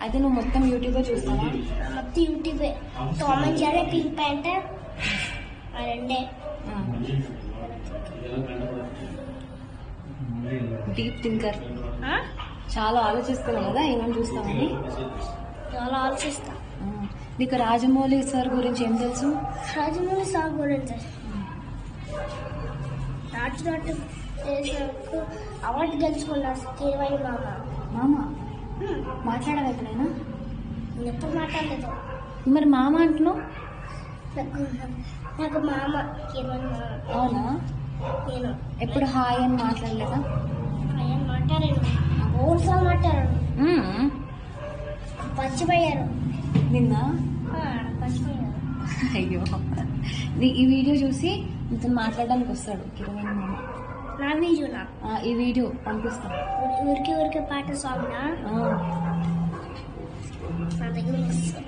అయితే నువ్వు మొత్తం యూట్యూబ్ చూస్తావా మొత్తం యూట్యూబే Tom and Jerry pink panther ఆ రెండే డీప్ థింకర్ ఆ? చాలా ఆలోచిస్తున్నావు కదా ఏమేమి చూస్తావని చాలా ఆలోచిస్తా ఆ, నీకు రాజమౌళి సార్ గురించి ఏం తెలుసు రాజమౌళి సాగు గురించి నాటు నాటు చేసినందుకు అవార్డు గెలుచుకున్నారు కీరవాణి మామ మామ హ్మ్. మాట్లాడవా ఎప్పుడైనా నేను ఎప్పుడు మాట్లాడలేదు మరి మామ అంటున్నావు నాకు నాకు మామ కీరవాణి మామ అవునా నేను ఎప్పుడు హాయ్ అని మాట్లాడలేదా ఆయన మాట్లాడాను ఓన్సా మాట్లాడాను మ్మ్. పచ్చిపోయారు నిన్న ఆ, పచ్చిపోయారు అయ్యో నీ ఈ వీడియో చూసి ఇతను మాట్లాడడానికి వస్తాడు కిరవాణి మామ నా వీడియోనా ఆ, ఈ వీడియో పంపిస్తా ఊరికి ఊరికి పాట సాంగ్ ఆ, నా దగ్గర ఉంది.